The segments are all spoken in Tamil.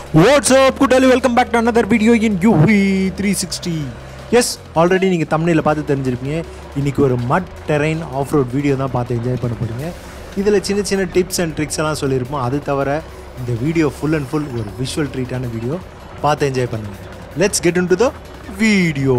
வாட்ஸ் அப் குட்டாலி welcome back to another video in UV three sixty S already நீங்கள் தமிழில் பார்த்து தெரிஞ்சிருப்பீங்க இன்றைக்கி ஒரு மட் டெரைன் ஆஃப் ரோட் வீடியோ தான் பார்த்து என்ஜாய் பண்ண போகிறீங்க இதில் சின்ன சின்ன டிப்ஸ் அண்ட் ட்ரிக்ஸ் எல்லாம் சொல்லியிருப்போம் அது தவிர இந்த வீடியோ ஃபுல் அண்ட் ஃபுல் ஒரு விஷுவல் ட்ரீட்டான வீடியோ பார்த்து என்ஜாய் பண்ணுங்கள் let's get into the video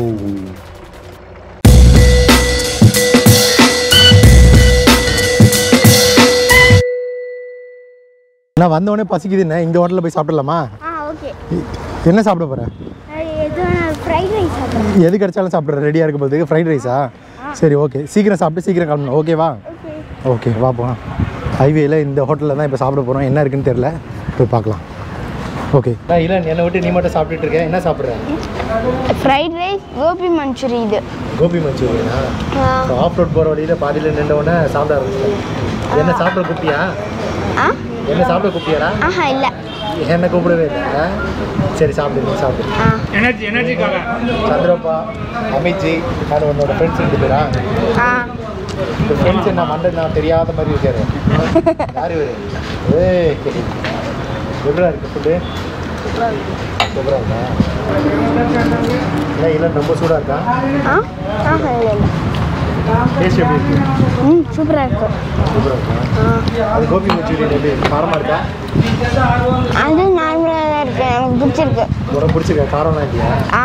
நான் வந்தவொடனே பசிக்குதுண்ணே இந்த ஹோட்டலில் போய் சாப்பிடலாமா ஆ ஓகே என்ன சாப்பிட போகிறேன் எது ஃப்ரைட் ரைஸ் சாப்பிட்றேன் எது கிடைச்சாலும் சாப்பிட்ற ரெடியாக இருக்கும் போது ஃப்ரைட் ரைஸா சரி ஓகே சீக்கிரம் சாப்பிட்டு சீக்கிரம் கிளம்பணும் ஓகேவா ஓகே ஓகே வா போகலாம் ஹைவேல இந்த ஹோட்டலில் தான் இப்போ சாப்பிட போகிறோம் என்ன இருக்குன்னு தெரில போய் பார்க்கலாம் ஓகே இல்லை என்னை விட்டு நீ மட்டும் சாப்பிட்டுட்டு இருக்கேன் என்ன சாப்பிட்றேன் ஃப்ரைட் ரைஸ் கோபி மஞ்சூரி இது கோபி மஞ்சூரியனா ஆஃப் ரோட் போகிற வழியில் பாதியில் நின்ற உடனே சாப்பிட ஆரம்பிச்சிட்டேன் என்ன சாப்பிட கூப்பிட்டியா ஆ என்ன சாப்பிட கூப்பிட்டியாடா ஆஹா இல்லை என்ன கூப்பிடவே இல்லை ஆ? சரி சாப்பிடு நீ சாப்பிடு ஆ எனர்ஜி எனர்ஜிக்காக சந்திரப்பா அமித்ஜி அது உன்னோட ஃப்ரெண்ட்ஸ் ரெண்டு பேரா ஆ இந்த ஃப்ரெண்ட்ஸ் என்ன மண்டை நான் தெரியாத மாதிரி இருக்காரு யார் இவரு ஏய் எப்படா இருக்கு ஃபுட்டு சூப்பராக இருக்கா இல்லை இல்லை ரொம்ப சூடாக இருக்கா ஆ ஆஹா இல்லை இல்லை டேஸ்ட் எப்படி இருக்கு ம் சூப்பராக இருக்கும் சூப்பராக இருக்கா அது கோபி மஞ்சூரியன் எப்படி இருக்கு காரமாக இருக்கா அது நார்மலாக தான் இருக்கு எனக்கு பிடிச்சிருக்கு உனக்கு பிடிச்சிருக்கா காரம்லாம் இல்லையா ஆ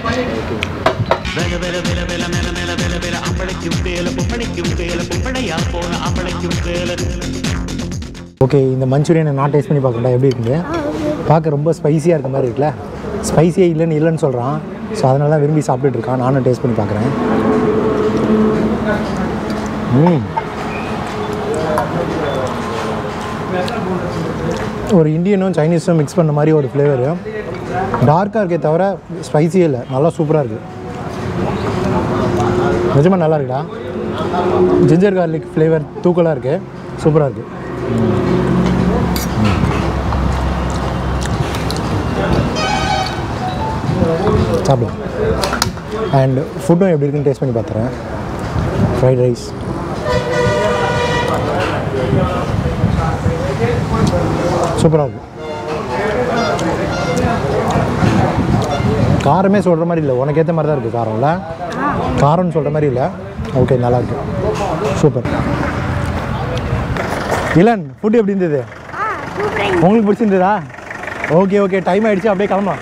ஓகே இந்த மஞ்சூரியனை நான் டேஸ்ட் பண்ணி பார்க்கண்டா எப்படி இருக்குங்க பார்க்க ரொம்ப ஸ்பைசியாக இருக்க மாதிரி இருக்குல்ல ஸ்பைசியே இல்லைன்னு இல்லைன்னு சொல்கிறான் ஸோ அதனால தான் விரும்பி சாப்பிட்டுட்டு இருக்கான் நானும் டேஸ்ட் பண்ணி பார்க்குறேன் ம் ஒரு இந்தியனும் சைனீஸும் மிக்ஸ் பண்ண மாதிரி ஒரு ஃப்ளேவரு டார்க்காக இருக்கே தவிர ஸ்பைசியே இல்லை நல்லா சூப்பராக இருக்குது நிஜமாக நல்லா இருக்குடா ஜிஞ்சர் கார்லிக் ஃப்ளேவர் தூக்கலாக இருக்குது சூப்பராக இருக்குது சாப்பிடலாம் அண்ட் ஃபுட்டும் எப்படி இருக்குன்னு டேஸ்ட் பண்ணி பார்த்துறேன் ஃப்ரைட் ரைஸ் சூப்பராக இருக்கு காரமே சொல்கிற மாதிரி இல்லை உனக்கு ஏற்ற மாதிரி தான் இருக்குது காரம்ல காரம்னு சொல்கிற மாதிரி இல்லை ஓகே நல்லா இருக்கு சூப்பர் இளன் ஃபுட் எப்படி இருந்தது ஆ சூப்பராக உங்களுக்கு பிடிச்சிருந்ததா ஓகே ஓகே டைம் ஆயிடுச்சு அப்படியே கிளம்பலாம்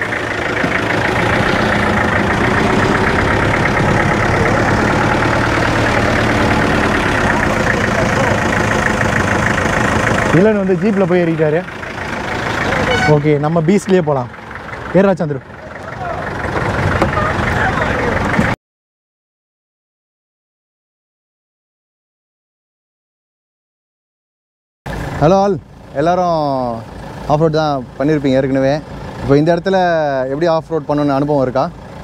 இளன் வந்து ஜீப்பில் போய் ஏறிட்டாரு ஓகே நம்ம பீச்லேயே போகலாம் ஏறா சந்துரு ஹலோ ஆல் எல்லாரும் ஆஃப் ரோட் தான் பண்ணியிருப்பீங்க ஏற்கனவே இப்போ இந்த இடத்துல எப்படி ஆஃப் ரோட் பண்ணணும்னு அனுபவம் இருக்கா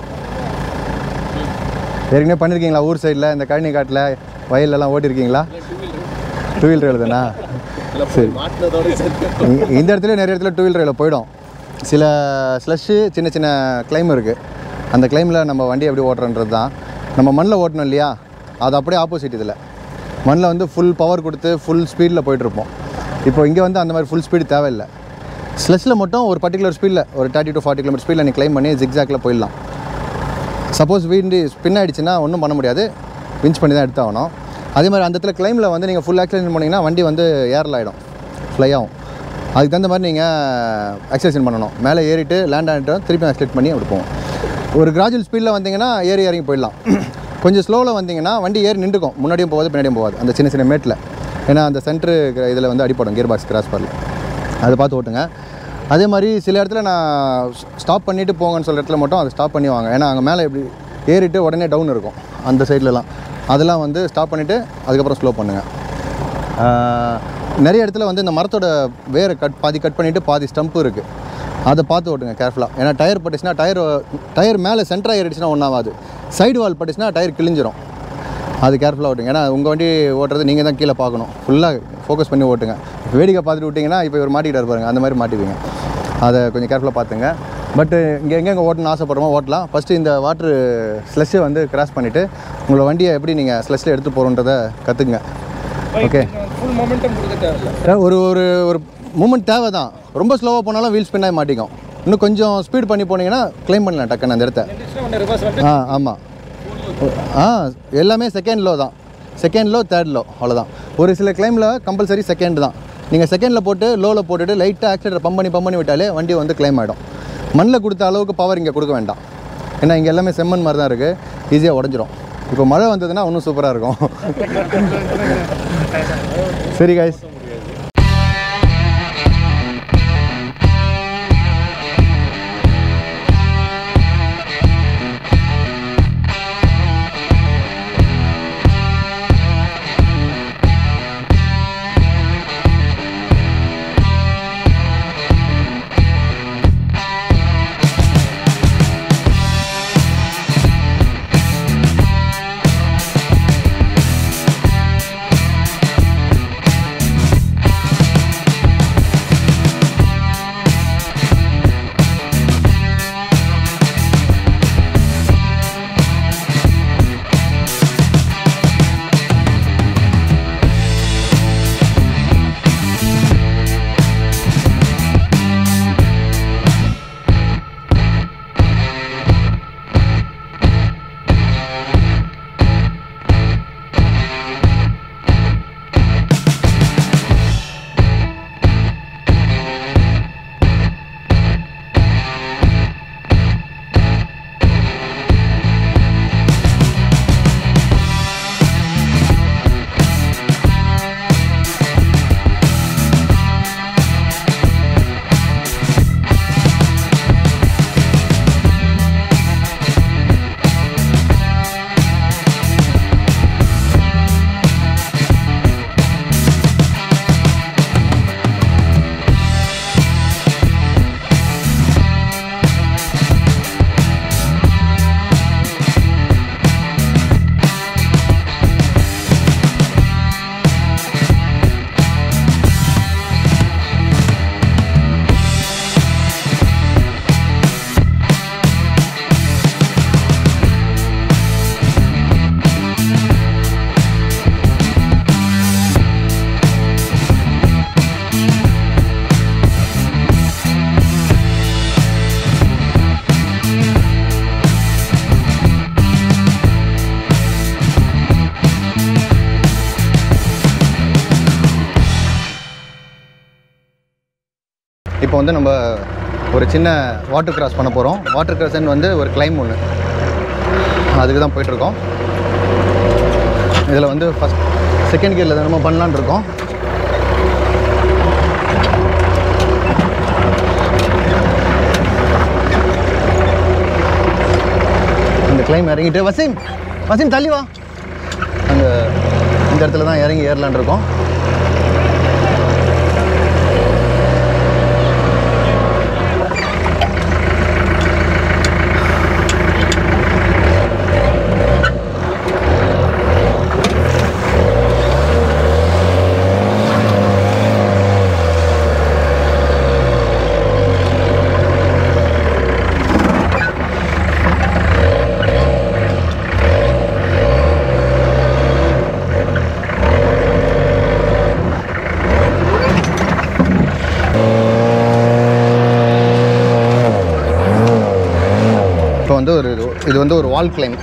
ஏற்கனவே பண்ணியிருக்கீங்களா ஊர் சைடில் இந்த கழனி காட்டில் வயல்லலாம் ஓட்டியிருக்கீங்களா டூ வீலர் எழுதுனா சரி இ- இந்த இடத்துல நிறைய இடத்துல டூ வீலர் போயிடும் சில ஸ்லஷ்ஷு சின்ன சின்ன கிளைம் இருக்குது அந்த கிளைமில் நம்ம வண்டி எப்படி ஓட்டுறன்றது தான் நம்ம மண்ணில் ஓட்டணும் இல்லையா அது அப்படியே ஆப்போசிட் இதில் மண்ணில் வந்து ஃபுல் பவர் கொடுத்து ஃபுல் ஸ்பீடில் போயிட்டுருப்போம் இப்போ இங்கே வந்து அந்த மாதிரி ஃபுல் ஸ்பீடு தேவையில்லை ஸ்லெஷ்ஷில் மட்டும் ஒரு பர்டிகுலர் ஸ்பீடில் ஒரு தேர்ட்டி டு ஃபார்ட்டி கிலோமீட்டர் ஸ்பீடில் நீ கிளைம் பண்ணி ஜிக்ஸாக்கில் போயிடலாம் சப்போஸ் வீண்டு ஸ்பின் ஆயிடுச்சுன்னா ஒன்றும் பண்ண முடியாது விஞ்ச் பண்ணி தான் எடுத்தாகணும் அதே மாதிரி அந்த இடத்துல கிளைமில் வந்து நீங்கள் ஃபுல் ஆக்சிலேஷன் பண்ணிங்கன்னா வண்டி வந்து ஏரில் ஆகிடும் ஃப்ளை ஆகும் அதுக்கு தகுந்த மாதிரி நீங்கள் ஆக்சிலேஷன் பண்ணணும் மேலே ஏறிட்டு லேண்ட் ஆகிட்டு திருப்பி ஆக்சிலேட் பண்ணி அப்படி போகும் ஒரு கிராஜுவல் ஸ்பீடில் வந்தீங்கன்னா ஏறி இறங்கி போயிடலாம் கொஞ்சம் ஸ்லோவில் வந்தீங்கன்னா வண்டி ஏறி நின்றுக்கும் முன்னாடியும் போகாது பின்னாடியும் போகாது அந்த சின்ன சின்ன மேட்டில் ஏன்னா அந்த சென்ட்ரு இதில் வந்து அடிப்படும் கியர் பாக்ஸ் கிராஸ் பரில் அதை பார்த்து ஓட்டுங்க அதே மாதிரி சில இடத்துல நான் ஸ்டாப் பண்ணிவிட்டு போங்கன்னு சொல்கிற இடத்துல மட்டும் அதை ஸ்டாப் பண்ணி வாங்க ஏன்னா அங்கே மேலே இப்படி ஏறிட்டு உடனே டவுன் இருக்கும் அந்த சைட்லலாம் அதெல்லாம் வந்து ஸ்டாப் பண்ணிவிட்டு அதுக்கப்புறம் ஸ்லோ பண்ணுங்கள் ஆஹ், நிறைய இடத்துல வந்து இந்த மரத்தோட வேரை கட் பாதி கட் பண்ணிவிட்டு பாதி ஸ்டம்ப்பு இருக்குது அதை பார்த்து ஓட்டுங்க கேர்ஃபுல்லாக ஏன்னா டயர் பட்டுச்சுன்னா டயர் டயர் மேலே சென்டராக ஏறிடுச்சுன்னா ஒன்றாகாது சைடு வால் பட்டுச்சுன்னா டயர் கிழிஞ்சிரும் அது கேர்ஃபுல்லாக ஓட்டுங்க ஏன்னா உங்கள் வண்டி ஓட்டுறது நீங்கள் தான் கீழே பார்க்கணும் ஃபுல்லாக ஃபோக்கஸ் பண்ணி ஓட்டுங்க வேடிக்கை பார்த்துட்டு விட்டிங்கன்னா இப்போ இவர் மாட்டிக்கிட்டார் பாருங்க அந்த மாதிரி மாட்டிப்பீங்க அதை கொஞ்சம் கேர்ஃபுல்லாக பார்த்துங்க பட்டு இங்கே எங்கெங்கே ஓட்டணும்னு ஆசைப்படுறோமோ ஓட்டலாம் ஃபஸ்ட்டு இந்த வாட்ரு ஸ்லெஷ்ஷை வந்து கிராஸ் பண்ணிவிட்டு உங்களோட வண்டியை எப்படி நீங்கள் ஸ்லெஷ்ஷில் எடுத்து போகிறோன்றதை கற்றுக்குங்க ஓகே ஃபுல் மொமெண்டம் கொடுக்க தேவையில்ல ஒரு ஒரு ஒரு மூமெண்ட் தேவை தான் ரொம்ப ஸ்லோவாக போனாலும் வீல் ஸ்பின் ஆகி மாட்டிக்கும் இன்னும் கொஞ்சம் ஸ்பீட் பண்ணி போனீங்கன்னா கிளைம் பண்ணலாம் டக்குன்னு அந்த இடத்த ஆ ஆமாம் ஆ எல்லாமே செகண்ட் லோ தான் செகண்ட் லோ தேர்ட் லோ அவ்வளோதான் ஒரு சில கிளைமில் கம்பல்சரி செகண்ட் தான் நீங்கள் செகண்டில் போட்டு லோவில் போட்டுட்டு லைட்டாக ஆக்சிடென்ட் பம்ப் பண்ணி பம்ப் பண்ணி விட்டாலே வண்டி வந்து கிளைம் ஆகிடும் மண்ணில் கொடுத்த அளவுக்கு பவர் இங்கே கொடுக்க வேண்டாம் ஏன்னா இங்கே எல்லாமே செம்மண் மாதிரி தான் இருக்குது ஈஸியாக உடஞ்சிரும் இப்போ மழை வந்ததுன்னா இன்னும் சூப்பராக இருக்கும் சரி guys இப்போ வந்து நம்ம ஒரு சின்ன வாட்டர் கிராஸ் பண்ண போகிறோம் வாட்டர் கிராஸ்ன்னு வந்து ஒரு கிளைம் ஒன்று அதுக்கு தான் போயிட்டுருக்கோம் இதில் வந்து ஃபஸ்ட் செகண்ட் கியரில் தான் நம்ம பண்ணலான்னு இருக்கோம் இந்த கிளைம் இறங்கிட்டு வசீம் வசீம் தள்ளி வா அங்கே இந்த இடத்துல தான் இறங்கி ஏறலான்னு இருக்கோம் இப்போ வந்து ஒரு இது வந்து ஒரு வால் கிளைம்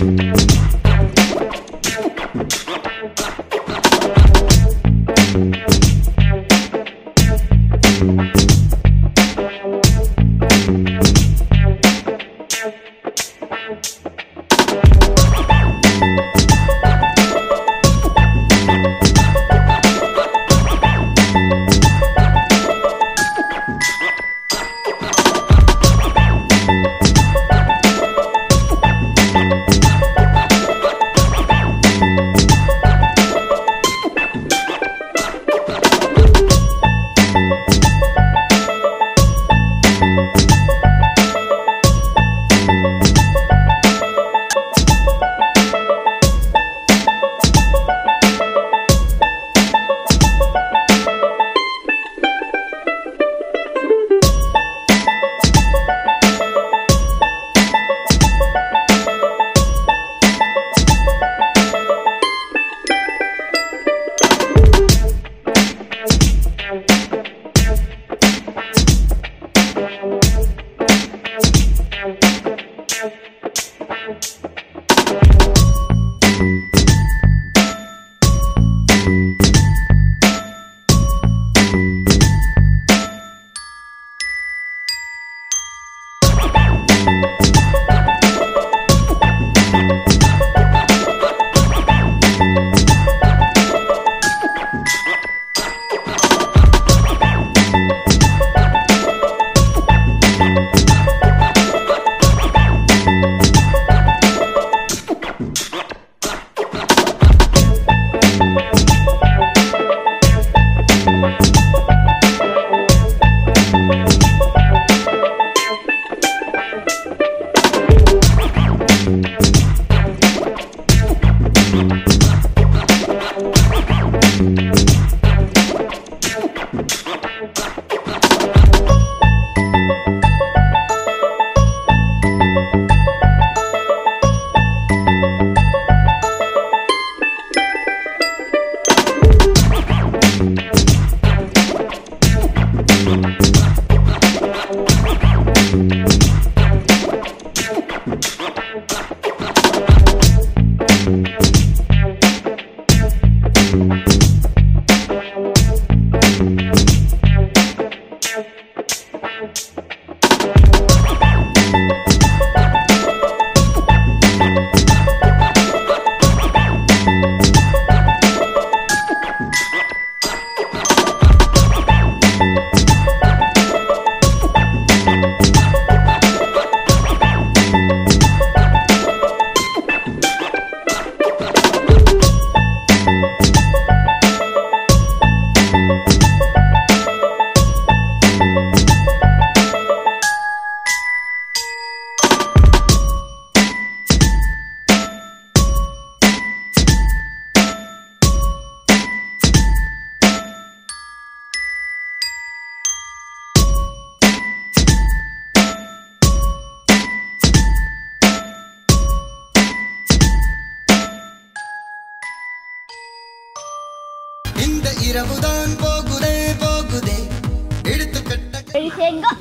இந்த இரவுதான் போகுதே போகுதே எடுத்துக்கட்ட Ready, set, go.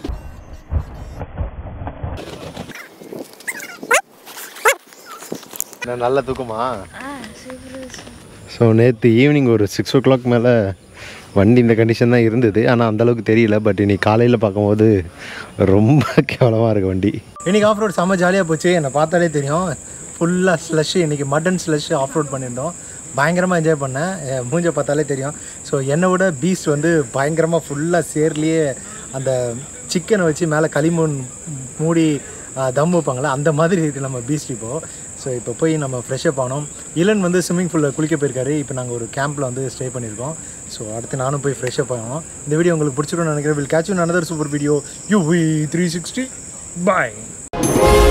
நல்ல தூக்கமா ஸோ நேற்று ஈவினிங் ஒரு சிக்ஸ் ஓ கிளாக் மேலே வண்டி இந்த கண்டிஷன் தான் இருந்தது ஆனால் அந்தளவுக்கு தெரியல பட் இன்னைக்கு காலையில் பார்க்கும்போது ரொம்ப கேவலமாக இருக்கு வண்டி இன்னைக்கு ஆஃப் ரோட் செம்ம ஜாலியாக போச்சு என்னை பார்த்தாலே தெரியும் ஃபுல்லாக ஸ்லஷ் இன்னைக்கு மட்டன் ஸ்லஷ் ஆஃப் ரோட் பண்ணியிருந்தோம் பயங்கரமாக என்ஜாய் பண்ணேன் என் மூஞ்ச பார்த்தாலே தெரியும் ஸோ என்னை விட பீஸ்ட் வந்து பயங்கரமாக ஃபுல்லாக சேர்லேயே அந்த சிக்கனை வச்சு மேலே களிமண் மூடி ஆ, தம் வைப்பாங்களே அந்த மாதிரி இருக்குது நம்ம பீச் இப்போது ஸோ இப்போ போய் நம்ம ஃப்ரெஷ்அப் ஆனோம் இளன் வந்து ஸ்விம்மிங் பூலில் குளிக்க போயிருக்காரு இப்போ நாங்கள் ஒரு கேம்பில் வந்து ஸ்டே பண்ணியிருக்கோம் ஸோ அடுத்து நானும் போய் ஃப்ரெஷ்அப் ஆகணும் இந்த வீடியோ உங்களுக்கு பிடிச்சிருக்கும்னு நினைக்கிறேன் will catch another super video U V three sixty bye